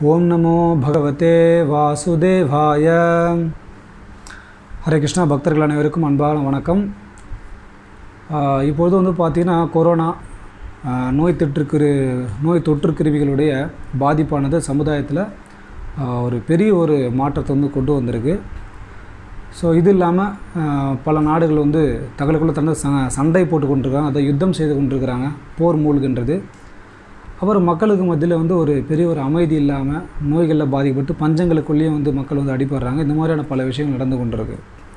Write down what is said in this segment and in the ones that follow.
ஓம் நமோ பகவதே வாசுதேவாய ஹரே கிருஷ்ணா பக்தர்கள் அனைவருக்கும் அன்பான வணக்கம் ஆஹ் இப்பொழுது வந்து பார்த்திங்கன்னா கொரோனா ஆஹ் நோய் தொற்றுக்கிரு நோய் தொற்றுக்கிருமிகளுடைய பாதிப்பானது சமுதாயத்தில் ஆஹ் ஒரு பெரிய ஒரு மாற்றத்தை வந்து கொண்டு வந்திருக்கு ஸோ இது இல்லாமல் பல நாடுகள் வந்து தங்களுக்குள்ள தந்த ச சண்டை போட்டு கொண்டிருக்காங்க அதை யுத்தம் செய்து கொண்டிருக்கிறாங்க போர் மூழ்கின்றது அப்புறம் மக்களுக்கு மத்தியில் வந்து ஒரு பெரிய ஒரு அமைதி இல்லாமல் நோய்களில் பாதிக்கப்பட்டு பஞ்சங்களுக்குள்ளேயும் வந்து மக்கள் வந்து அடிபடுறாங்க இந்த மாதிரியான பல விஷயங்கள் நடந்து கொண்டிருக்கு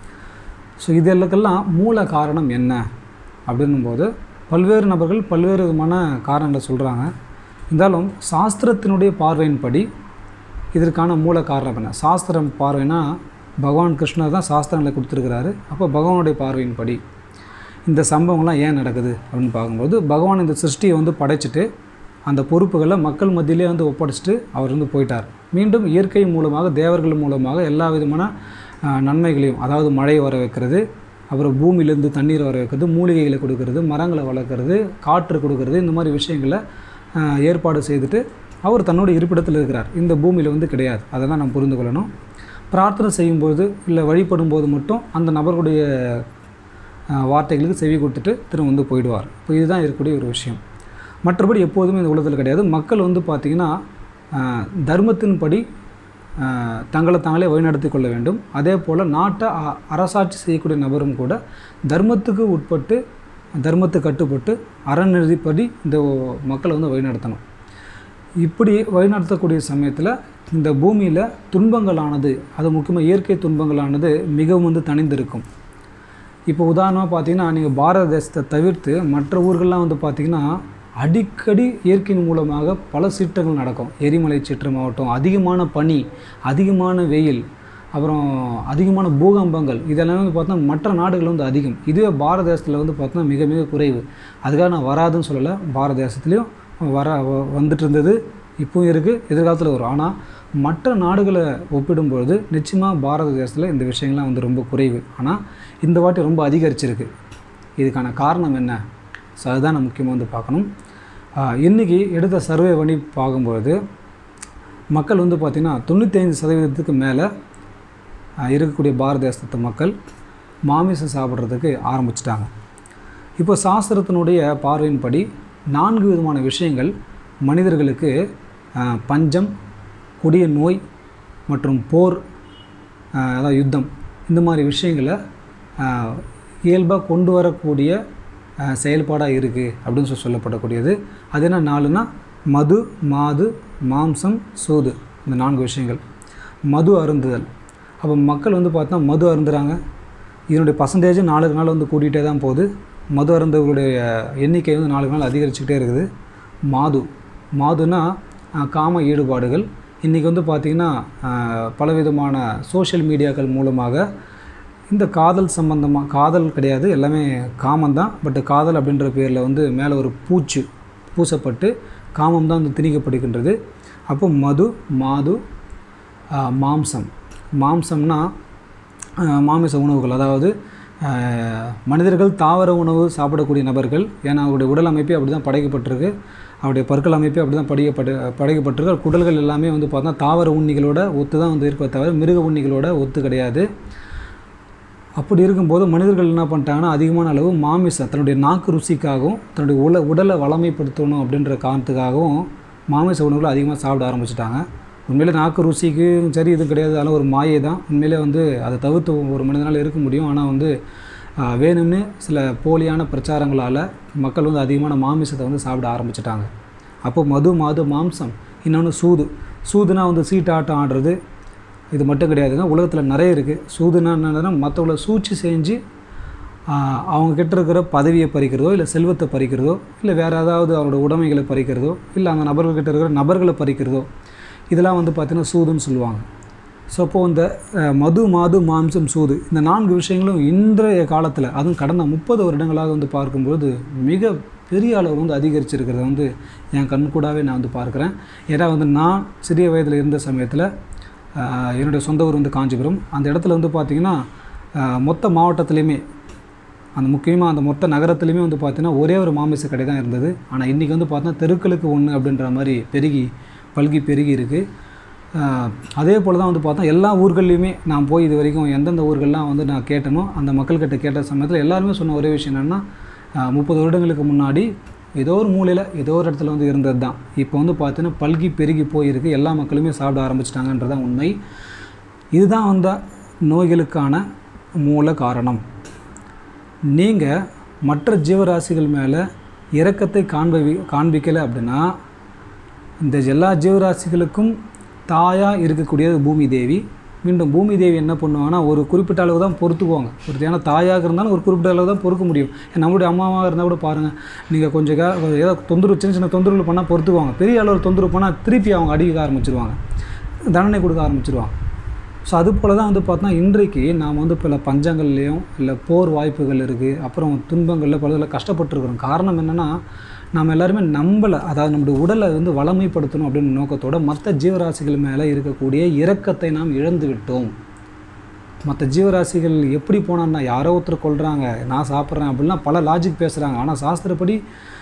ஸோ இதெல்லாம் மூல காரணம் என்ன அப்படின்னும்போது பல்வேறு நபர்கள் பல்வேறு விதமான காரணங்களை சொல்கிறாங்க இருந்தாலும் சாஸ்திரத்தினுடைய பார்வையின்படி இதற்கான மூல காரணம் என்ன சாஸ்திரம் பார்வைனா பகவான் கிருஷ்ணர் தான் சாஸ்திரங்களை கொடுத்துருக்கிறாரு அப்போ பகவானுடைய பார்வையின்படி இந்த சம்பவங்கள்லாம் ஏன் நடக்குது அப்படின்னு பார்க்கும்போது பகவான் இந்த சிருஷ்டியை வந்து படைச்சிட்டு அந்த பொறுப்புகளை மக்கள் மத்தியிலே வந்து ஒப்படைச்சிட்டு அவர் வந்து போயிட்டார் மீண்டும் இயற்கை மூலமாக தேவர்கள் மூலமாக எல்லா விதமான ஆஹ், நன்மைகளையும் அதாவது மழை வர வைக்கிறது அப்புறம் பூமியிலேருந்து தண்ணீர் வர வைக்கிறது மூலிகைகளை கொடுக்கறது மரங்களை வளர்க்குறது காற்று கொடுக்கறது இந்த மாதிரி விஷயங்களை ஆஹ், ஏற்பாடு செய்துட்டு அவர் தன்னோட இருப்பிடத்தில் இருக்கிறார் இந்த பூமியில் வந்து கிடையாது அதை தான் நம்ம புரிந்து கொள்ளணும் பிரார்த்தனை செய்யும்போது இல்லை வழிபடும் போது மட்டும் அந்த நபர்களுடைய ஆஹ், வார்த்தைகளுக்கு செவி கொடுத்துட்டு திரும்ப வந்து போயிடுவார் இப்போ இதுதான் இருக்கக்கூடிய ஒரு விஷயம் மற்றபடி எப்போதுமே இந்த உலகத்தில் கிடையாது மக்கள் வந்து பார்த்திங்கன்னா ஆஹ், தர்மத்தின்படி ஆஹ், தங்களை தாங்களே வழிநடத்தி கொள்ள வேண்டும் அதே போல் நாட்டை அ- அரசாட்சி செய்யக்கூடிய நபரும் கூட தர்மத்துக்கு உட்பட்டு தர்மத்துக்கு கட்டுப்பட்டு அறநெறிப்படி இந்த மக்களை வந்து வழிநடத்தணும் இப்படி வழிநடத்தக்கூடிய சமயத்தில் இந்த பூமியில் துன்பங்களானது அது முக்கியமாக இயற்கை துன்பங்களானது மிகவும் வந்து தணிந்திருக்கும் இப்போ உதாரணமாக பார்த்தீங்கன்னா நீங்கள் பாரத தேசத்தை தவிர்த்து மற்ற ஊர்கள்லாம் வந்து பார்த்திங்கன்னா அடிக்கடி இயற்கையின் மூலமாக பல சீற்றங்கள் நடக்கும் எரிமலை சீற்றமாகட்டும் அதிகமான பனி அதிகமான வெயில் அப்புறம் அதிகமான பூகம்பங்கள் இதெல்லாம் வந்து பார்த்தா மற்ற நாடுகள் வந்து அதிகம் இதுவே பாரத தேசத்தில் வந்து பார்த்தோன்னா மிக மிக குறைவு அதுக்காக நான் வராதுன்னு சொல்லலை பாரத தேசத்துலேயும் வர வ- வந்துட்டு இருந்தது இப்பவும் இருக்குது எதிர்காலத்தில் வரும் ஆனால் மற்ற நாடுகளை ஒப்பிடும்பொழுது நிச்சயமாக பாரத தேசத்தில் இந்த விஷயங்கள்லாம் வந்து ரொம்ப குறைவு ஆனால் இந்த வாட்டி ரொம்ப அதிகரிச்சிருக்கு இதுக்கான காரணம் என்ன ஸோ அதுதான் நம்ம முக்கியமாக வந்து பார்க்கணும் ஆஹ் இன்னைக்கு எடுத்த சர்வே பண்ணி பார்க்கும்பொழுது மக்கள் வந்து பார்த்திங்கன்னா தொண்ணூத்தைந்து சதவீதத்துக்கு மேலே இருக்கக்கூடிய பாரத தேசத்து மக்கள் மாமிசம் சாப்பிட்றதுக்கு ஆரம்பிச்சிட்டாங்க இப்போ சாஸ்திரத்தினுடைய பார்வையின்படி நான்கு விதமான விஷயங்கள் மனிதர்களுக்கு ஆஹ், பஞ்சம் கொடிய நோய் மற்றும் போர் ஆஹ், அதாவது யுத்தம் இந்த மாதிரி விஷயங்களை இயல்பாக கொண்டு வரக்கூடிய செயல்பாடாக இருக்குது அப்படின்னு சொல்லி சொல்லப்படக்கூடியது அது என்ன நாலுனா மது மாது மாம்சம் சூது இந்த நான்கு விஷயங்கள் மது அருந்துதல் அப்போ மக்கள் வந்து பார்த்தா மது அருந்துறாங்க இதனுடைய பர்சன்டேஜ் நாளுக்கு நாள் வந்து கூட்டிகிட்டே தான் போகுது மது அருந்தவர்களுடைய எண்ணிக்கை வந்து நாளுக்கு நாள் அதிகரிச்சுக்கிட்டே இருக்குது மாது மாதுனா அஹ், காம ஈடுபாடுகள் இன்றைக்கி வந்து பார்த்திங்கன்னா அஹ், பலவிதமான சோஷியல் மீடியாக்கள் மூலமாக இந்த காதல் சம்பந்தமாக காதல் கிடையாது எல்லாமே காமம் தான் பட் காதல் அப்படின்ற பேரில் வந்து மேலே ஒரு பூச்சு பூசப்பட்டு காமம் தான் வந்து திணிக்கப்படுகின்றது அப்போ மது மாது ஆஹ், மாம்சம் மாம்சம்னா ஆஹ், மாமிச உணவுகள் அதாவது ஆஹ், மனிதர்கள் தாவர உணவு சாப்பிடக்கூடிய நபர்கள் ஏன்னா அவருடைய உடல் அமைப்பே அப்படி தான் படைக்கப்பட்டிருக்கு அவருடைய பற்கள் அமைப்பே அப்படி தான் படிக்கப்பட்டு படைக்கப்பட்டிருக்கு குடல்கள் எல்லாமே வந்து பார்த்தா தாவர உண்ணிகளோட ஒத்து தான் வந்து இருப்பே தவிர மிருக உண்ணிகளோட ஒத்து கிடையாது அப்படி இருக்கும்போது மனிதர்கள் என்ன பண்ணிட்டாங்கன்னா அதிகமான அளவு மாமிசம் தன்னுடைய நாக்கு ருசிக்காகவும் தன்னுடைய உல உடலை வளமைப்படுத்தணும் அப்படின்ற காரணத்துக்காகவும் மாமிச உணவுகளை அதிகமாக சாப்பிட ஆரம்பிச்சிட்டாங்க உண்மையிலே நாக்கு ருசிக்கு சரி இது கிடையாது அதெல்லாம் ஒரு மாயை தான் உண்மையிலே வந்து அதை தவிர்த்து ஒரு மனிதனால் இருக்க முடியும் ஆனால் வந்து ஆஹ், வேணும்னு சில போலியான பிரச்சாரங்களால் மக்கள் வந்து அதிகமான மாமிசத்தை வந்து சாப்பிட ஆரம்பிச்சிட்டாங்க அப்போ மது மாது மாம்சம் இன்னொன்று சூது சூதுனா வந்து சீட்டாட்டம் ஆடுறது இது மட்டும் கிடையாதுங்க உலகத்தில் நிறைய இருக்குது சூதுனா என்னன்னா மற்றவங்கள சூழ்ச்சி செஞ்சு ஆஹ், அவங்க கிட்ட இருக்கிற பதவியை பறிக்கிறதோ இல்லை செல்வத்தை பறிக்கிறதோ இல்லை வேறு ஏதாவது அவரோட உடைமைகளை பறிக்கிறதோ இல்லை அந்த நபர்கள்கிட்ட இருக்கிற நபர்களை பறிக்கிறதோ இதெல்லாம் வந்து பார்த்திங்கன்னா சூதுன்னு சொல்லுவாங்க ஸோ அப்போ இந்த அஹ், மது மாது மாம்சம் சூது இந்த நான்கு விஷயங்களும் இன்றைய காலத்தில் அதுவும் கடந்த முப்பது வருடங்களாக வந்து பார்க்கும்போது மிக பெரிய அளவு வந்து அதிகரிச்சிருக்கிறத வந்து என் கண் கூடாவே நான் வந்து பார்க்குறேன் ஏன்னா வந்து நான் சிறிய வயதில் இருந்த சமயத்தில் ஆஹ் என்னுடைய சொந்த ஊர் வந்து காஞ்சிபுரம் அந்த இடத்துல வந்து பார்த்திங்கன்னா ஆஹ் மொத்த மாவட்டத்துலேயுமே அந்த முக்கியமாக அந்த மொத்த நகரத்துலேயுமே வந்து பார்த்தீங்கன்னா ஒரே ஒரு மாமிச கடை தான் இருந்தது ஆனால் இன்றைக்கி வந்து பார்த்தீங்கன்னா தெருக்களுக்கு ஒன்று அப்படின்ற மாதிரி பெருகி பல்கி பெருகி இருக்குது ஆஹ், அதே போல் தான் வந்து பார்த்தா எல்லா ஊர்கள்லையுமே நான் போய் இது வரைக்கும் எந்தெந்த ஊர்கள்லாம் வந்து நான் கேட்டனோ அந்த மக்கள்கிட்ட கேட்ட சமயத்தில் எல்லாருமே சொன்ன ஒரே விஷயம் என்னென்னா முப்பது வருடங்களுக்கு முன்னாடி ஏதோ ஒரு மூலையில் ஏதோ ஒரு இடத்துல வந்து இருந்தது தான் இப்போ வந்து பார்த்தீங்கன்னா பல்கி பெருகி போயிருக்கு எல்லா மக்களுமே சாப்பிட ஆரம்பிச்சிட்டாங்கன்றதான் உண்மை இதுதான் வந்த நோய்களுக்கான மூல காரணம் நீங்கள் மற்ற ஜீவராசிகள் மேலே இரக்கத்தை காண்பி காண்பிக்கலை அப்படின்னா இந்த எல்லா ஜீவராசிகளுக்கும் தாயாக இருக்கக்கூடியது பூமி தேவி மீண்டும் பூமி தேவி என்ன பண்ணுவாங்கன்னா ஒரு குறிப்பிட்ட அளவு தான் பொறுத்துக்குவாங்க ஒரு ஏன்னா தாயாக இருந்தாலும் ஒரு குறிப்பிட்ட அளவு தான் பொறுக்க முடியும் நம்மளுடைய அம்மாவாக இருந்தால் கூட பாருங்கள் நீங்கள் கொஞ்சம் கா- ஏதோ தொந்தரவு சின்ன சின்ன தொந்தரவு பண்ணால் பொறுத்துக்குவாங்க பெரிய அளவில் தொந்தரவு பண்ணால் திருப்பி அவங்க அடிக்க ஆரம்பிச்சிருவாங்க தண்டனை கொடுக்க ஆரம்பிச்சிருவாங்க ஸோ அது போல் தான் வந்து பார்த்தா இன்றைக்கு நாம் வந்து பல பஞ்சங்கள்லேயும் இல்லை போர் வாய்ப்புகள் இருக்குது அப்புறம் துன்பங்களில் பல இதில் கஷ்டப்பட்டுருக்குறோம் காரணம் என்னென்னா நாம் எல்லாருமே நம்பலை அதாவது நம்முடைய உடலை வந்து வளமைப்படுத்தணும் அப்படின்னு நோக்கத்தோட மற்ற ஜீவராசிகள் மேலே இருக்கக்கூடிய இரக்கத்தை நாம் இழந்து விட்டோம் மற்ற ஜீவராசிகள் எப்படி போனான்னா யாரோ ஒருத்தர் கொல்றாங்க நான் சாப்பிட்றேன் அப்படிலாம் பல லாஜிக் பேசுகிறாங்க ஆனால் சாஸ்திரப்படி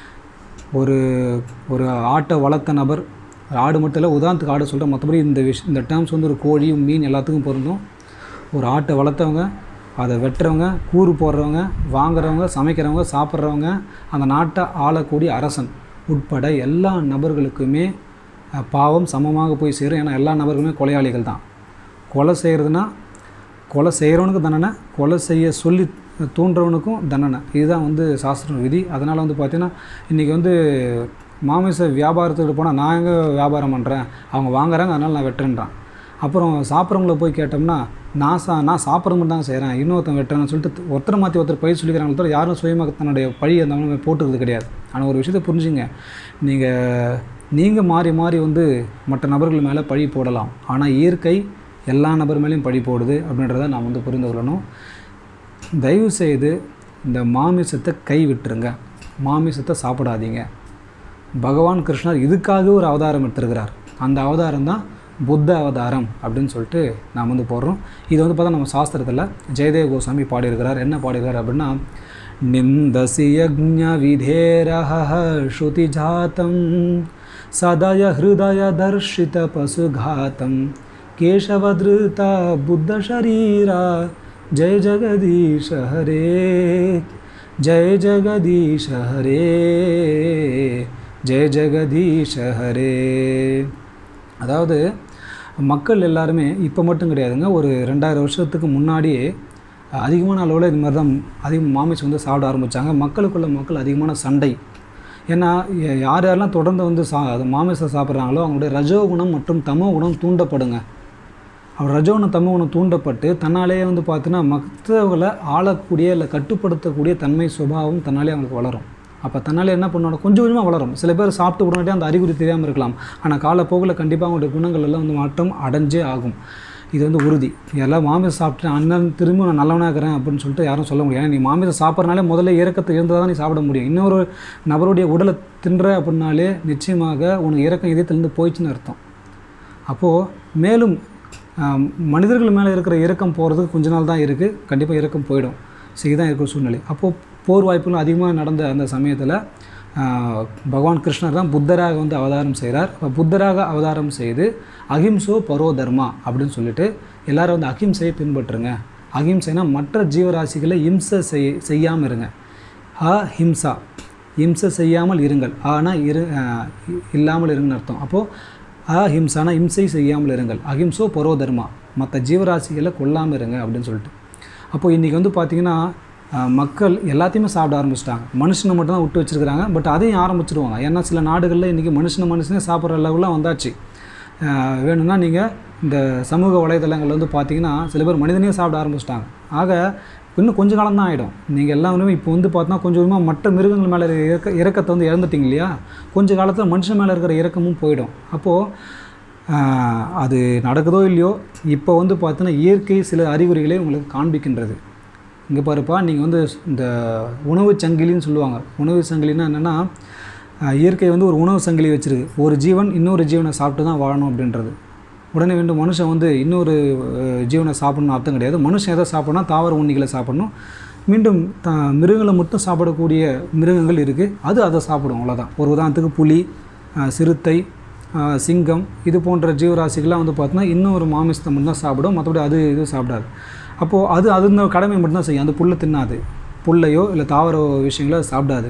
ஒரு ஒரு ஆட்டை வளர்த்த நபர் ஆடு மட்டும் இல்லை உதாரணத்துக்கு ஆடு சொல்கிறேன் மற்றபடி இந்த விஷ் இந்த டேர்ம்ஸ் வந்து ஒரு கோழி மீன் எல்லாத்துக்கும் பொருந்தும் ஒரு ஆட்டை வளர்த்தவங்க அதை வெட்டுறவங்க கூறு போடுறவங்க வாங்குறவங்க சமைக்கிறவங்க சாப்பிட்றவங்க அந்த நாட்டை ஆளக்கூடிய அரசன் உட்பட எல்லா நபர்களுக்குமே அஹ், பாவம் சமமாக போய் சேரும் ஏன்னா எல்லா நபர்களுமே கொலையாளிகள் தான் கொலை செய்கிறதுனா கொலை செய்கிறவனுக்கு தண்டனை கொலை செய்ய சொல்லி தூண்டுறவனுக்கும் தண்டனை இதுதான் வந்து சாஸ்திர விதி அதனால் வந்து பார்த்தீங்கன்னா இன்றைக்கி வந்து மாமிச வியாபாரத்துக்கு போனால் நான் எங்கே வியாபாரம் பண்ணுறேன் அவங்க வாங்குறாங்க அதனால் நான் வெட்டுறேன்றான் அப்புறம் சாப்பிட்றவங்கள போய் கேட்டோம்னா நான் சா நான் சாப்பிட்ற மட்டும் தாங்க செய்கிறேன் இன்னொருத்தன் வெட்டுறேன்னு சொல்லிட்டு ஒருத்தரை மாற்றி ஒருத்தர் பயிர் சொல்லிக்கிறாங்களே தவிர யாரும் சுயமாக தன்னுடைய பழி அந்த மாதிரி போட்டுக்கிறது கிடையாது ஆனால் ஒரு விஷயத்தை புரிஞ்சுங்க நீங்கள் நீங்கள் மாறி மாறி வந்து மற்ற நபர்கள் மேலே பழி போடலாம் ஆனால் இயற்கை எல்லா நபர் மேலேயும் பழி போடுது அப்படின்றத நாம் வந்து புரிந்து கொள்ளணும் தயவு செய்து இந்த மாமிசத்தை கை விட்டுருங்க மாமிசத்தை சாப்பிடாதீங்க பகவான் கிருஷ்ணர் இதுக்காக ஒரு அவதாரம் எடுத்திருக்கிறார் அந்த அவதாரம் தான் புத்த அவதாரம் அப்படின்னு சொல்லிட்டு நாம் வந்து போடுறோம் இது வந்து பார்த்தா நம்ம சாஸ்திரத்தில் ஜெயதேவ கோசாமி பாடியிருக்கிறார் என்ன பாடியிருக்கார் அப்படின்னா நிந்தசி யஜ்ஞ விதேரஹ ஸ்ருதி ஜாத்தம் சதய ஹிருதய தர்ஷித பசுகாத்தம் கேசவதிருத புத்த ஷரீரா ஜெய ஜெகதீஷ ஹரே ஜெய ஜெகதீஷ ஹரே ஜெய ஜெகதீஷ ஹரே அதாவது மக்கள் எல்லாருமே இப்போ மட்டும் கிடையாதுங்க ஒரு ரெண்டாயிரம் வருஷத்துக்கு முன்னாடியே அதிகமான அளவில் இது மாதிரி தான் அதிகம் மாமிசம் வந்து சாப்பிட ஆரம்பித்தாங்க மக்களுக்குள்ள மக்கள் அதிகமான சண்டை ஏன்னா ய- யார் யாரெல்லாம் தொடர்ந்து வந்து சா அது மாமிசம் சாப்பிட்றாங்களோ அவங்களுடைய ரஜோகுணம் மற்றும் தமோ குணம் தூண்டப்படுங்க அவர் ரஜோகுணம் தமோ குணம் தூண்டப்பட்டு தன்னாலேயே வந்து பார்த்தீங்கன்னா மற்றவங்களை ஆளக்கூடிய இல்லை கட்டுப்படுத்தக்கூடிய தன்மை சுபாவம் தன்னாலே அவங்களுக்கு வளரும் அப்போ தன்னாலே என்ன பண்ணுவாங்க கொஞ்சம் கொஞ்சமாக வளரும் சில பேர் சாப்பிட்டு உடனே அந்த அறிகுறி தெரியாமல் இருக்கலாம் ஆனால் காலப்போக்கில் கண்டிப்பாக அவங்களுடைய குணங்கள் எல்லாம் வந்து மாற்றம் அடைஞ்சே ஆகும் இது வந்து உறுதி எல்லாம் மாமிசம் சாப்பிட்டு அண்ணன் திரும்ப நான் நல்லவனாக இருக்கிறேன் அப்படின்னு சொல்லிட்டு யாரும் சொல்ல முடியாது ஏன்னா நீ மாமிசம் சாப்பிட்றனாலே முதல்ல இறக்கத்தை இருந்தால் தான் நீ சாப்பிட முடியும் இன்னொரு நபருடைய உடலை தின்ற அப்படின்னாலே நிச்சயமாக உனக்கு இறக்கம் இதயத்திலேருந்து போயிடுச்சுன்னு அர்த்தம் அப்போது மேலும் ஆம், மனிதர்கள் மேலே இருக்கிற இறக்கம் போகிறதுக்கு கொஞ்ச நாள் தான் இருக்குது கண்டிப்பாக இறக்கம் போயிடும் ஸோ இதுதான் இருக்கிற சூழ்நிலை அப்போது போர் வாய்ப்புகள் அதிகமாக நடந்த அந்த சமயத்தில் பகவான் கிருஷ்ணர் தான் புத்தராக வந்து அவதாரம் செய்கிறார் அப்போ புத்தராக அவதாரம் செய்து அகிம்சோ பரோ தர்மா அப்படின்னு சொல்லிட்டு எல்லாரும் வந்து அகிம்சையை பின்பற்றுங்க அகிம்சைனா மற்ற ஜீவராசிகளை இம்சை செய் செய்யாமல் இருங்க அஹிம்சா இம்சை செய்யாமல் இருங்கள் ஆனால் இரு அஹ் இ- இல்லாமல் இருங்கன்னு அர்த்தம் அப்போது அஹிம்சானா இம்சை செய்யாமல் இருங்கள் அகிம்சோ பரோ தர்மா மற்ற ஜீவராசிகளை கொல்லாமல் இருங்க அப்படின்னு சொல்லிட்டு அப்போ இன்றைக்கி வந்து பார்த்திங்கன்னா அஹ், மக்கள் எல்லாத்தையுமே சாப்பிட ஆரம்பிச்சிட்டாங்க மனுஷனை மட்டும் தான் விட்டு வச்சுருக்கிறாங்க பட் அதையும் ஆரம்பிச்சிருவாங்க ஏன்னா சில நாடுகளில் இன்றைக்கி மனுஷனை மனுஷனே சாப்பிட்ற அளவுலாம் வந்தாச்சு அஹ், வேணும்னா நீங்கள் இந்த சமூக வலைதளங்கள் வந்து பார்த்தீங்கன்னா சில பேர் மனிதனையும் சாப்பிட ஆரம்பிச்சிட்டாங்க ஆக இன்னும் கொஞ்ச காலம் தான் ஆகிடும் நீங்கள் எல்லாருமே இப்போ வந்து பார்த்தா கொஞ்சம் கொஞ்சமாக மற்ற மிருகங்கள் மேலே இருக்கிற இறக்க இறக்கத்தை வந்து இழந்துட்டீங்க இல்லையா கொஞ்ச காலத்தில் மனுஷன் மேலே இருக்கிற இறக்கமும் போயிடும் அப்போது ஆஹ், அது நடக்குதோ இல்லையோ இப்போ வந்து பார்த்தீங்கன்னா இயற்கை சில அறிகுறிகளை உங்களுக்கு காண்பிக்கின்றது இங்கே பாருப்பா நீங்கள் வந்து இந்த உணவு சங்கிலின்னு சொல்லுவாங்க உணவு சங்கிலின்னா என்னென்னா இயற்கை வந்து ஒரு உணவு சங்கிலி வச்சிருக்கு ஒரு ஜீவன் இன்னொரு ஜீவனை சாப்பிட்டு தான் வாழணும் அப்படின்றது உடனே வேண்டும் மனுஷன் வந்து இன்னொரு அஹ், ஜீவனை சாப்பிடணும் அர்த்தம் கிடையாது மனுஷன் எதை சாப்பிடணும் தாவர உண்ணிகளை சாப்பிடணும் மீண்டும் த மிருகங்களை மட்டும் சாப்பிடக்கூடிய மிருகங்கள் இருக்குது அது அதை சாப்பிடும் அவ்வளோதான் ஒரு உதாரணத்துக்கு புலி அஹ், சிறுத்தை ஆஹ், சிங்கம் இது போன்ற ஜீவராசிகள்லாம் வந்து பார்த்தோன்னா இன்னும் ஒரு மாமிசத்தை மட்டும்தான் சாப்பிடும் மற்றபடி அது இது சாப்பிடாது அப்போது அது அது இந்த கடமை மட்டும்தான் செய்யும் அந்த புல்லை தின்னாது புல்லையோ இல்லை தாவர விஷயங்களோ அது சாப்பிடாது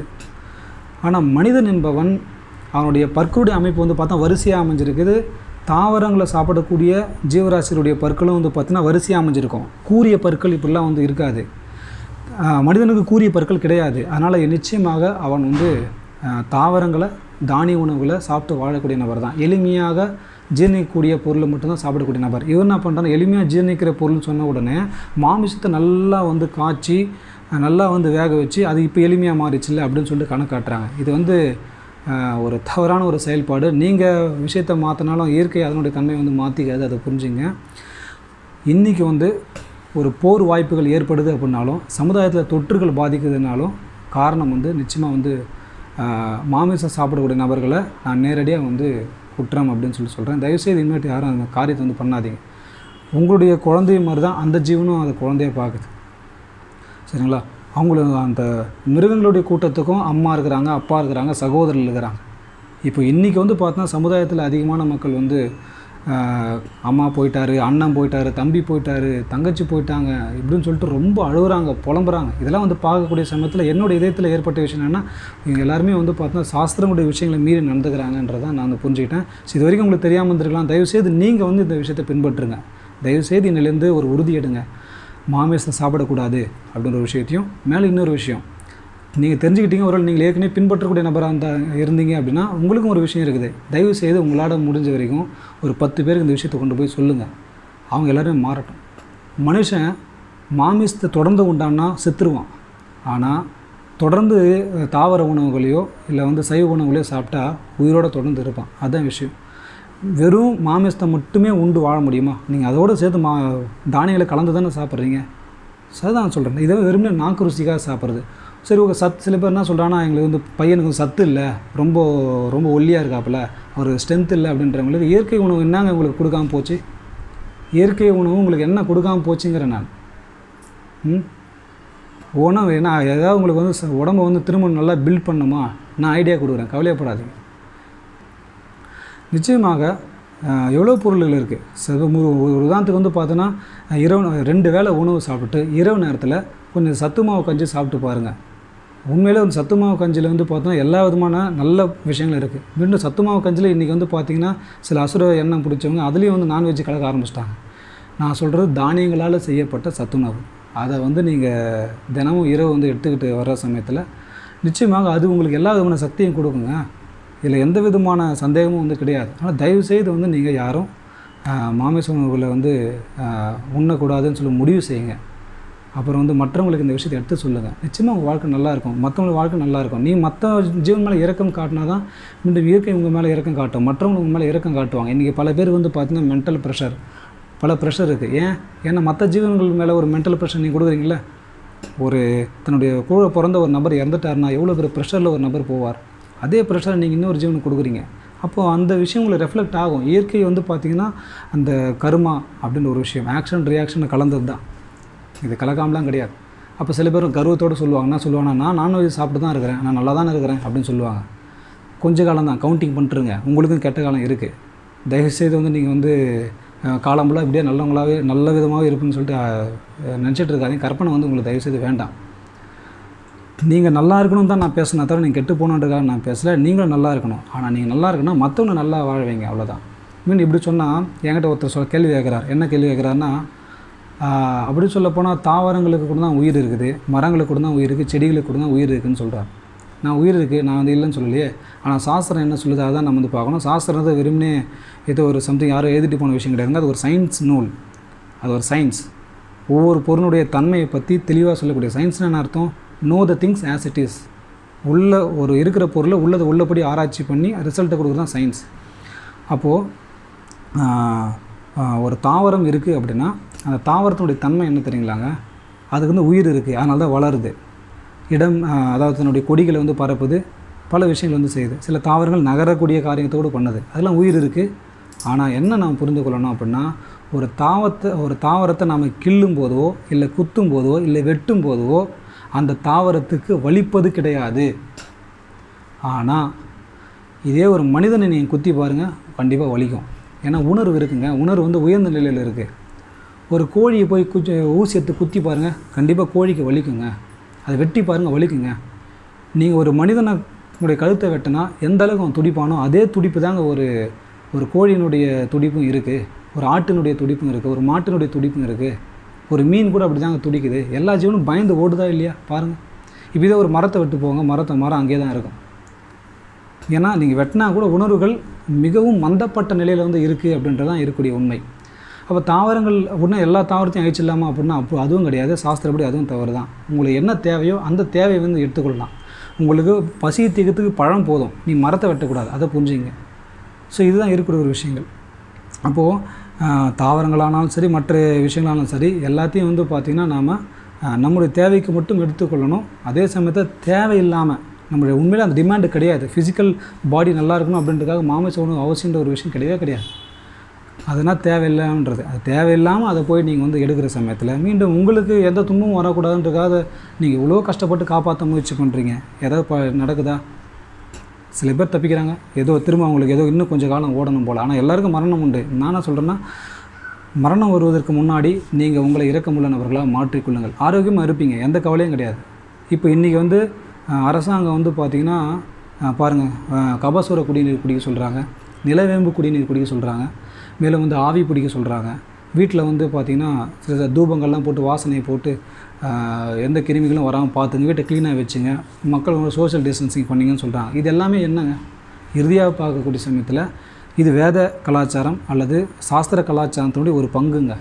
ஆனால் மனிதன் என்பவன் அவனுடைய பற்களுடைய அமைப்பு வந்து பார்த்தா வரிசையாக அமைஞ்சிருக்குது தாவரங்களை சாப்பிடக்கூடிய ஜீவராசிகளுடைய பற்களும் வந்து பார்த்தீங்கன்னா வரிசையாக அமைஞ்சிருக்கும் கூரிய பற்கள் இப்படிலாம் வந்து இருக்காது ஆஹ் மனிதனுக்கு கூரிய பற்கள் கிடையாது அதனால் நிச்சயமாக அவன் வந்து ஆஹ் தாவரங்களை தானிய உணவுகளை சாப்பிட்டு வாழக்கூடிய நபர் தான் எளிமையாக ஜீரணிக்கக்கூடிய பொருளை மட்டும்தான் சாப்பிடக்கூடிய நபர் இவர் என்ன பண்ணுறாங்க எளிமையாக ஜீரணிக்கிற பொருள்னு சொன்ன உடனே மாமிசத்தை நல்லா வந்து காய்ச்சி அஹ் நல்லா வந்து வேக வச்சு அது இப்போ எளிமையாக மாறிச்சுல்ல அப்படின்னு சொல்லிட்டு கணக்கு காட்டுறாங்க இது வந்து அஹ், ஒரு தவறான ஒரு செயல்பாடு நீங்கள் விஷயத்தை மாற்றினாலும் இயற்கை அதனுடைய தன்மை வந்து மாற்றிக்காது அதை புரிஞ்சுங்க இன்றைக்கி வந்து ஒரு போர் வாய்ப்புகள் ஏற்படுது அப்படின்னாலும் சமுதாயத்தில் தொற்றுகள் பாதிக்குதுனாலும் காரணம் வந்து நிச்சயமாக வந்து ஆஹ், மாமிசம் சாப்பிடக்கூடிய நபர்களை நான் நேரடியாக வந்து குற்றம் அப்படின்னு சொல்லி சொல்கிறேன் தயவுசெய்து இனிமேட்டு யாரும் அந்த காரியத்தை வந்து பண்ணாதீங்க உங்களுடைய குழந்தை மாதிரி தான் அந்த ஜீவனும் அந்த குழந்தைய பார்க்குது சரிங்களா அவங்களுக்கு அந்த மிருகங்களுடைய கூட்டத்துக்கும் அம்மா இருக்கிறாங்க அப்பா இருக்கிறாங்க சகோதரர்கள் இருக்கிறாங்க இப்போ இன்றைக்கி வந்து பார்த்தா சமுதாயத்தில் அதிகமான மக்கள் வந்து ஆஹ், அம்மா போயிட்டாரு அண்ணன் போயிட்டாரு தம்பி போயிட்டாரு தங்கச்சி போயிட்டாங்க இப்படின்னு சொல்லிட்டு ரொம்ப அழுகுறாங்க புலம்புறாங்க இதெல்லாம் வந்து பார்க்கக்கூடிய சமயத்தில் என்னோட இதயத்தில் ஏற்பட்ட விஷயம் என்னென்னா இவங்க எல்லாருமே வந்து பார்த்தா சாஸ்திரங்களுடைய விஷயங்களை மீறி நடந்துக்கிறாங்கன்றதை நான் வந்து புரிஞ்சுக்கிட்டேன் ஸோ இது வரைக்கும் உங்களுக்கு தெரியாமல் இருந்திருக்கலாம் தயவுசெய்து நீங்கள் வந்து இந்த விஷயத்தை பின்பற்றுங்க தயவுசெய்து இன்னிலேருந்து ஒரு உறுதி எடுங்க மாமிசம் சாப்பிடக்கூடாது அப்படின்ற ஒரு விஷயத்தையும் மேலே இன்னொரு விஷயம் நீங்கள் தெரிஞ்சுக்கிட்டீங்க ஒரு நீங்கள் ஏற்கனவே பின்பற்றக்கூடிய நபராக இருந்தா இருந்தீங்க அப்படின்னா உங்களுக்கும் ஒரு விஷயம் இருக்குது தயவு செய்து உங்களால் முடிஞ்ச வரைக்கும் ஒரு பத்து பேருக்கு இந்த விஷயத்தை கொண்டு போய் சொல்லுங்கள் அவங்க எல்லாருமே மாறட்டும் மனுஷன் மாமிசத்தை தொடர்ந்து உண்டான்னா செத்துருவான் ஆனால் தொடர்ந்து அஹ், தாவர உணவுகளையோ இல்லை வந்து சைவ உணவுகளையோ சாப்பிட்டா உயிரோட தொடர்ந்து இருப்பான் அதுதான் விஷயம் வெறும் மாமிசத்தை மட்டுமே உண்டு வாழ முடியுமா நீங்கள் அதோடு சேர்த்து மா தானியங்களை கலந்து தானே சாப்பிட்றீங்க சரிதான் சொல்கிறேன் இதை வெறுமனே நாக்கு ருசிக்காக சாப்பிட்றது சரி உங்கள் சத் சில பேர் என்ன சொல்கிறாங்கன்னா எங்களுக்கு வந்து பையனுக்கு வந்து சத்து இல்லை ரொம்ப ரொம்ப ஒல்லியாக இருக்காப்புல ஒரு ஸ்ட்ரென்த் இல்லை அப்படின்றவங்களுக்கு இயற்கை உணவு என்னங்க உங்களுக்கு கொடுக்காம போச்சு இயற்கை உணவு உங்களுக்கு என்ன கொடுக்காம போச்சுங்கிற நான் ம் உணவு என்ன ஏதாவது உங்களுக்கு வந்து ச- உடம்ப வந்து திரும்ப நல்லா பில்ட் பண்ணுமா நான் ஐடியா கொடுக்குறேன் கவலையப்படாதீங்க நிச்சயமாக அஹ், எவ்வளோ பொருள்கள் இருக்குது ஒரு உதாரணத்துக்கு வந்து பார்த்தோன்னா அஹ், இரவு ரெண்டு வேளை உணவு சாப்பிட்டு இரவு நேரத்தில் கொஞ்சம் சத்து மாவு கஞ்சி சாப்பிட்டு பாருங்கள் உண்மையிலே வந்து சத்து மாவு கஞ்சியில் வந்து பார்த்தோன்னா எல்லா விதமான நல்ல விஷயங்கள் இருக்குது மீண்டும் சத்து மாவு கஞ்சியில் இன்றைக்கி வந்து பார்த்திங்கன்னா சில அசுர எண்ணம் பிடிச்சவங்க அதுலேயும் வந்து நான்வெஜ் கலக்க ஆரம்பிச்சிட்டாங்க நான் சொல்கிறது தானியங்களால் செய்யப்பட்ட சத்துணவு அதை வந்து நீங்கள் தினமும் இரவு வந்து எடுத்துக்கிட்டு வர்ற சமயத்தில் நிச்சயமாக அது உங்களுக்கு எல்லா விதமான சக்தியும் கொடுக்குங்க இதில் எந்த விதமான சந்தேகமும் வந்து கிடையாது ஆனால் தயவுசெய்து வந்து நீங்கள் யாரும் ஆஹ், மாமிச உணவுகளை வந்து ஆஹ், உண்ணக்கூடாதுன்னு சொல்லி முடிவு செய்யுங்க அப்புறம் வந்து மற்றவங்களுக்கு இந்த விஷயத்தை எடுத்து சொல்லுங்கள் நிச்சயமாக உங்கள் வாழ்க்கை நல்லா இருக்கும் மற்றவங்களுக்கு வாழ்க்கை நல்லா இருக்கும் நீ மற்ற ஜீவன் மேலே இறக்கம் காட்டினா தான் மீண்டும் இயற்கை உங்கள் மேலே இறக்கம் காட்டும் மற்றவங்க உங்கள் மேலே இறக்கம் காட்டுவாங்க இன்றைக்கி பல பேர் வந்து பார்த்தீங்கன்னா மென்டல் ப்ரெஷர் பல ப்ரெஷர் இருக்குது ஏன் ஏன்னா மற்ற ஜீவன்கள் மேலே ஒரு மென்டல் ப்ரெஷர் நீங்கள் கொடுக்குறீங்களே ஒரு தன்னுடைய கூட பிறந்த ஒரு நபர் இறந்துட்டாருன்னா எவ்வளோ பெரிய ப்ரெஷரில் ஒரு நபர் போவார் அதே ப்ரெஷரை நீங்கள் இன்னொரு ஜீவனுக்கு கொடுக்குறீங்க அப்போது அந்த விஷயம் உங்களுக்கு ரெஃப்ளெக்ட் ஆகும் இயற்கை வந்து பார்த்திங்கன்னா அந்த கருமா அப்படின்ற ஒரு விஷயம் ஆக்ஷன் ரியாக்ஷன் கலந்தது தான் இது கலக்காமலாம் கிடையாது அப்போ சில பேர் கர்வத்தோடு சொல்லுவாங்க என்ன சொல்லுவாங்கன்னா நான் நான்வெஜ் சாப்பிட்டு தான் இருக்கிறேன் நான் நல்லா தானே இருக்கிறேன் அப்படின்னு சொல்லுவாங்க கொஞ்ச காலம் தான் கவுண்டிங் பண்ணிட்டுருங்க உங்களுக்கும் கெட்ட காலம் இருக்குது தயவுசெய்து வந்து நீங்கள் வந்து அஹ், காலம்புலாம் இப்படியே நல்லவங்களாவே நல்ல விதமாகவே இருப்புன்னு சொல்லிட்டு அஹ், நினச்சிட்டு இருக்காதீங்க கற்பனை வந்து உங்களுக்கு தயவுசெய்து வேண்டாம் நீங்கள் நல்லா இருக்கணும் தான் நான் பேசினேன் தவிர நீங்கள் கெட்டு போகணுன்றதுக்காக நான் பேசலை நீங்களும் நல்லா இருக்கணும் ஆனால் நீங்கள் நல்லா இருக்கணும் மற்றவங்க நல்லா வாழ வைங்க அவ்வளோதான் மீன் இப்படி சொன்னால் என்கிட்ட ஒருத்தர் சொல் கேள்வி கேட்குறார் என்ன கேள்வி கேட்குறாருன்னா ஆஹ், அப்படி சொல்ல போனால் தாவரங்களுக்கு கூட தான் உயிர் இருக்குது மரங்களுக்கு கூட தான் உயிர் இருக்குது செடிகளுக்கு கூட தான் உயிர் இருக்குதுன்னு சொல்கிறார் நான் உயிர் இருக்குது நான் வந்து இல்லைன்னு சொல்லலையே ஆனால் சாஸ்திரம் என்ன சொல்லுது அதை நம்ம வந்து பார்க்கணும் சாஸ்திரத்தை வெறுமனே ஏதோ ஒரு சம்திங் யாரோ எழுதிட்டு போன விஷயம் கிடையாதுங்க அது ஒரு சயின்ஸ் நூல் அது ஒரு சயின்ஸ் ஒவ்வொரு பொருளுடைய தன்மையை பற்றி தெளிவாக சொல்லக்கூடிய சயின்ஸ்னு என்ன அர்த்தம் know the things as it is உள்ள ஒரு இருக்கிற பொருளை உள்ளதை உள்ளபடி ஆராய்ச்சி பண்ணி ரிசல்ட்டை கொடுக்குறது தான் சயின்ஸ் அப்போது ஒரு தாவரம் இருக்குது அப்படின்னா அந்த தாவரத்தினுடைய தன்மை என்ன தெரியுங்களாங்க அதுக்கு வந்து உயிர் இருக்குது அதனால தான் வளருது இடம் ஆஹ், அதாவது தன்னுடைய கொடிகளை வந்து பரப்புது பல விஷயங்கள் வந்து செய்யுது சில தாவரங்கள் நகரக்கூடிய காரியத்தோடு பண்ணுது அதெல்லாம் உயிர் இருக்குது ஆனால் என்ன நாம் புரிந்து கொள்ளணும் அப்படின்னா ஒரு தாவத்தை ஒரு தாவரத்தை நாம் கிள்ளும் போதோ இல்லை குத்தும் போதோ இல்லை வெட்டும் போதோ அந்த தாவரத்துக்கு வலிப்பது கிடையாது ஆனால் இதே ஒரு மனிதனை நீங்கள் குத்தி பாருங்கள் கண்டிப்பாக வலிக்கும் ஏன்னா உணர்வு இருக்குங்க உணர்வு வந்து உயர்ந்த நிலையில் இருக்குது ஒரு கோழியை போய் குச்சி ஊசி எடுத்து குத்தி பாருங்கள் கண்டிப்பாக கோழிக்கு வலிக்குங்க அதை வெட்டி பாருங்கள் வலிக்குங்க நீங்கள் ஒரு மனிதனை உங்களுடைய கழுத்தை வெட்டினா எந்த அளவுக்கு அவன் துடிப்பானோ அதே துடிப்பு தாங்க ஒரு ஒரு கோழியினுடைய துடிப்பும் இருக்குது ஒரு ஆட்டினுடைய துடிப்பும் இருக்குது ஒரு மாட்டினுடைய துடிப்பும் இருக்குது ஒரு மீன் கூட அப்படி தாங்க துடிக்குது எல்லா ஜீவனும் பயந்து ஓடுதா இல்லையா பாருங்கள் இப்போ இதே ஒரு மரத்தை விட்டு போங்க மரத்தை மரம் அங்கேயே தான் இருக்கும் ஏன்னா நீங்கள் வெட்டினா கூட உணர்வுகள் மிகவும் மந்தப்பட்ட நிலையில் வந்து இருக்குது அப்படின்றது தான் இருக்கக்கூடிய உண்மை அப்போ தாவரங்கள் அப்படின்னா எல்லா தாவரத்தையும் அழிச்சிடலாமா அப்படின்னா அப்போ அதுவும் கிடையாது சாஸ்திரப்படி அதுவும் தவறு தான் உங்களுக்கு என்ன தேவையோ அந்த தேவையை வந்து எடுத்துக்கொள்ளலாம் உங்களுக்கு பசி தீக்கத்துக்கு பழம் போதும் நீ மரத்தை வெட்டக்கூடாது அதை புரிஞ்சுங்க ஸோ இதுதான் இருக்கக்கூடிய ஒரு விஷயங்கள் அப்போது தாவரங்களானாலும் சரி மற்ற விஷயங்களானாலும் சரி எல்லாத்தையும் வந்து பார்த்திங்கன்னா நாம் நம்முடைய தேவைக்கு மட்டும் எடுத்துக்கொள்ளணும் அதே சமயத்தில் தேவையில்லாமல் நம்மளுடைய உண்மையில் அந்த டிமாண்டு கிடையாது ஃபிசிக்கல் பாடி நல்லா இருக்கணும் அப்படின்றதுக்காக மாமிச உணவு அவசியன்ற ஒரு விஷயம் கிடையவே கிடையாது அதனால் தேவையில்லைன்றது அது தேவையில்லாமல் அதை போய் நீங்கள் வந்து எடுக்கிற சமயத்தில் மீண்டும் உங்களுக்கு எந்த துன்பமும் வரக்கூடாதுன்றதுக்காக நீங்கள் இவ்வளோ கஷ்டப்பட்டு காப்பாற்ற முயற்சி பண்ணுறீங்க ஏதாவது ப நடக்குதா சில பேர் தப்பிக்கிறாங்க ஏதோ திரும்ப அவங்களுக்கு ஏதோ இன்னும் கொஞ்சம் காலம் ஓடணும் போல் ஆனால் எல்லாருக்கும் மரணம் உண்டு நான் என்ன சொல்கிறேன்னா மரணம் வருவதற்கு முன்னாடி நீங்கள் உங்களை இறக்கமுள்ளனவர்களாக மாற்றிக்கொள்ளுங்கள் ஆரோக்கியமாக இருப்பீங்க எந்த கவலையும் கிடையாது இப்போ இன்றைக்கி வந்து அஹ், அரசாங்கம் வந்து பார்த்திங்கன்னா பாருங்கள் கபசுர குடிநீர் குடிக்க சொல்கிறாங்க நிலவேம்பு குடிநீர் குடிக்க சொல்கிறாங்க மேலும் வந்து ஆவி பிடிக்க சொல்கிறாங்க வீட்டில் வந்து பார்த்திங்கன்னா சில சில தூபங்கள்லாம் போட்டு வாசனையை போட்டு ஆஹ், எந்த கிருமிகளும் வராமல் பார்த்துங்க வீட்டை க்ளீனாக வச்சுங்க மக்கள் வந்து சோஷியல் டிஸ்டன்சிங் பண்ணிங்கன்னு சொல்கிறாங்க இது எல்லாமே என்னங்க இறுதியாக பார்க்கக்கூடிய சமயத்தில் இது வேத கலாச்சாரம் அல்லது சாஸ்திர கலாச்சாரத்தினுடைய ஒரு பங்குங்க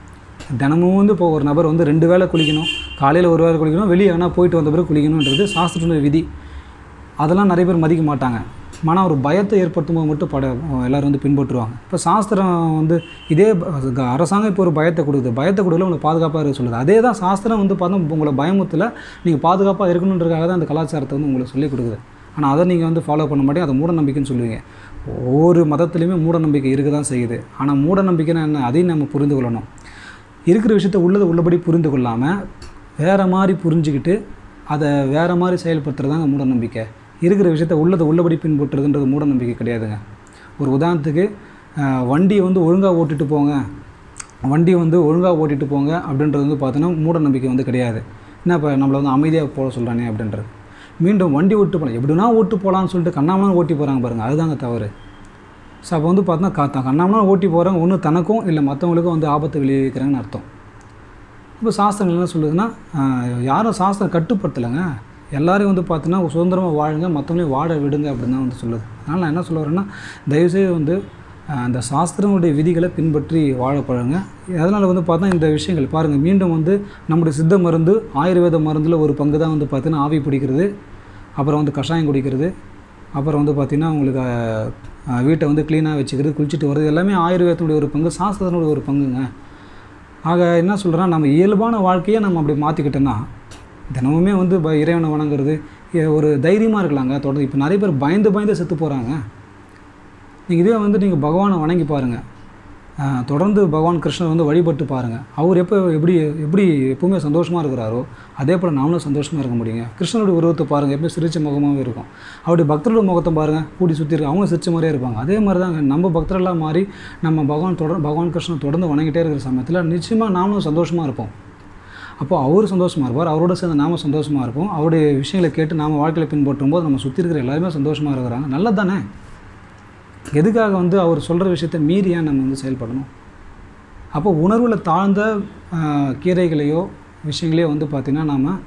தினமும் வந்து இப்போ ஒரு நபர் வந்து ரெண்டு வேளை குளிக்கணும் காலையில் ஒரு வேளை குளிக்கணும் வெளியே வேணால் போயிட்டு வந்த பிறகு குளிக்கணுன்றது சாஸ்திரத்தினுடைய விதி அதெல்லாம் நிறைய பேர் மதிக்க மாட்டாங்க ஆனால் ஒரு பயத்தை ஏற்படுத்தும் போது மட்டும் பட எல்லோரும் வந்து பின்பற்றுவாங்க இப்போ சாஸ்திரம் வந்து இதே ப- க- அரசாங்கம் இப்போ ஒரு பயத்தை கொடுக்குது பயத்தை கொடுக்கல உங்களை பாதுகாப்பாக இருக்க சொல்லுது அதே தான் சாஸ்திரம் வந்து பார்த்தா உங்களை பயமுத்தில் நீங்கள் பாதுகாப்பாக இருக்கணுன்றதுக்காக தான் அந்த கலாச்சாரத்தை வந்து உங்களுக்கு சொல்லிக் கொடுக்குது ஆனால் அதை நீங்கள் வந்து ஃபாலோ பண்ண மாட்டீங்க அதை மூட நம்பிக்கைன்னு சொல்லுவீங்க ஒவ்வொரு மதத்துலேயுமே மூட நம்பிக்கை இருக்க தான் செய்யுது ஆனால் மூட நம்பிக்கைன்னா என்ன அதையும் நம்ம புரிந்து கொள்ளணும் இருக்கிற விஷயத்த உள்ளதை உள்ளபடி புரிந்து கொள்ளாமல் வேறு மாதிரி புரிஞ்சுக்கிட்டு அதை வேறு மாதிரி செயல்படுத்துறது தாங்க மூட நம்பிக்கை இருக்கிற விஷயத்த உள்ளதை உள்ளபடி பின்பற்றுறதுன்றது மூட நம்பிக்கை கிடையாதுங்க ஒரு உதாரணத்துக்கு அஹ், வண்டியை வந்து ஒழுங்காக ஓட்டிட்டு போங்க வண்டியை வந்து ஒழுங்காக ஓட்டிட்டு போங்க அப்படின்றது வந்து பார்த்தோன்னா மூட நம்பிக்கை வந்து கிடையாது என்ன இப்போ நம்மளை வந்து அமைதியாக போக சொல்கிறானே அப்படின்றது மீண்டும் வண்டி ஓட்டு போகலாம் எப்படின்னா ஓட்டு போகலான்னு சொல்லிட்டு கண்ணாமலாம் ஓட்டி போகிறாங்க பாருங்கள் அதுதாங்க தவறு ஸோ அப்போ வந்து பார்த்தோன்னா கா கண்ணாமலாம் ஓட்டி போகிறாங்க ஒன்று தனக்கும் இல்லை மற்றவங்களுக்கும் வந்து ஆபத்தை விளைவிக்கிறாங்கன்னு அர்த்தம் இப்போ சாஸ்திரம் என்ன சொல்லுதுன்னா ஆஹ், யாரும் சாஸ்திரம் கட்டுப்படுத்தலைங்க எல்லாரையும் வந்து பார்த்தீங்கன்னா சுதந்திரமாக வாழுங்க மற்றவங்களையும் வாழ விடுங்க அப்படின்னு தான் வந்து சொல்லுது அதனால் நான் என்ன சொல்ல வரேன்னா தயவுசெய்து வந்து ஆஹ், அந்த சாஸ்திரங்களுடைய விதிகளை பின்பற்றி வாழ பழங்க அதனால் வந்து பார்த்தா இந்த விஷயங்கள் பாருங்கள் மீண்டும் வந்து நம்முடைய சித்த மருந்து ஆயுர்வேத மருந்தில் ஒரு பங்கு தான் வந்து பார்த்தீங்கன்னா ஆவி பிடிக்கிறது அப்புறம் வந்து கஷாயம் குடிக்கிறது அப்புறம் வந்து பார்த்திங்கன்னா உங்களுக்கு ஆஹ், வீட்டை வந்து க்ளீனாக வச்சுக்கிறது குளிச்சுட்டு வர்றது எல்லாமே ஆயுர்வேதத்தினுடைய ஒரு பங்கு சாஸ்திரத்தினுடைய ஒரு பங்குங்க ஆக என்ன சொல்கிறேன்னா நம்ம இயல்பான வாழ்க்கையை நம்ம அப்படி மாற்றிக்கிட்டோன்னா தினமுமே வந்து ப இறைவனை வணங்குறது எ- ஒரு தைரியமாக இருக்கலாங்க தொடர்ந்து இப்போ நிறைய பேர் பயந்து பயந்து செத்து போகிறாங்க நீங்கள் இதே வந்து நீங்கள் பகவானை வணங்கி பாருங்கள் தொடர்ந்து பகவான் கிருஷ்ணர் வந்து வழிபட்டு பாருங்கள் அவர் எப்போ எப்படி எப்படி எப்பவுமே சந்தோஷமாக இருக்கிறாரோ அதே போல் நாமளும் சந்தோஷமாக இருக்க முடியுங்க கிருஷ்ணனுடைய உருவத்தை பாருங்கள் எப்பவுமே சிரிச்ச முகமாகவே இருக்கும் அவருடைய பக்தரோட முகத்தை பாருங்கள் கூடி சுற்றி இருக்கு அவங்க சிரிச்ச மாதிரியே இருப்பாங்க அதே மாதிரி தாங்க நம்ம பக்தரெல்லாம் மாறி நம்ம பகவான் தொடர் பகவான் கிருஷ்ணன் தொடர்ந்து வணங்கிட்டே இருக்கிற சமயத்தில் நிச்சயமாக நாமளும் சந்தோஷமாக இருப்போம் அப்போ அவர் சந்தோஷமாக இருப்பார் அவரோட சேர்ந்து நாம சந்தோஷமாக இருப்போம் அவருடைய விஷயங்களை கேட்டு நாம வாழ்க்கையில் பின்பற்றும் போது நம்ம சுற்றி இருக்கிற எல்லாருமே சந்தோஷமாக இருக்கிறாங்க நல்லது தானே எதுக்காக வந்து அவர் சொல்கிற விஷயத்த மீறி ஏன் நம்ம வந்து செயல்படணும் அப்போ உணர்வில் தாழ்ந்த ஆஹ், கீரைகளையோ விஷயங்களையோ வந்து பார்த்திங்கன்னா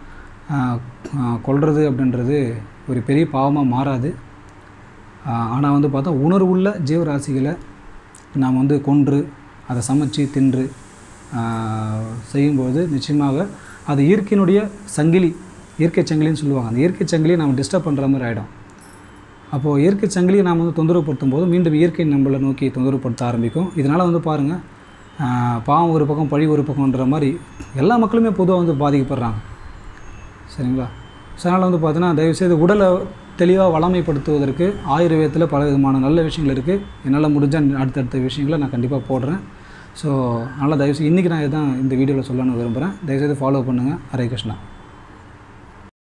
நாம் கொல்றது அப்படின்றது ஒரு பெரிய பாவமாக மாறாது ஆனால் வந்து பார்த்தா உணர்வுள்ள ஜீவராசிகளை நாம் வந்து கொன்று அதை சமைச்சு தின்று ஆஹ், செய்யும்போது நிச்சயமாக அது இயற்கையினுடைய சங்கிலி இயற்கை சங்கிலின்னு சொல்லுவாங்க அந்த இயற்கை சங்கிலியை நம்ம டிஸ்டர்ப் பண்ணுற மாதிரி ஆகிடும் அப்போது இயற்கை சங்கிலியை நாம் வந்து தொந்தரவுப்படுத்தும் போது மீண்டும் இயற்கை நம்மளை நோக்கி தொந்தரவுப்படுத்த ஆரம்பிக்கும் இதனால் வந்து பாருங்கள் பாவம் ஒரு பக்கம் பழி ஒரு பக்கம்ன்ற மாதிரி எல்லா மக்களுமே பொதுவாக வந்து பாதிக்கப்படுறாங்க சரிங்களா ஸோ அதனால் வந்து பார்த்தீங்கன்னா தயவுசெய்து உடலை தெளிவாக வளமைப்படுத்துவதற்கு ஆயுர்வேதத்தில் பல விதமான நல்ல விஷயங்கள் இருக்குது என்னால் முடிஞ்சால் அடுத்தடுத்த விஷயங்களை நான் கண்டிப்பாக போடுறேன் ஸோ அதனால் தயவுசெய்து இன்றைக்கி நான் இதான் இந்த வீடியோவில் சொல்லணும்னு விரும்புகிறேன் தயவுசெய்து ஃபாலோ பண்ணுங்கள் ஹரே கிருஷ்ணா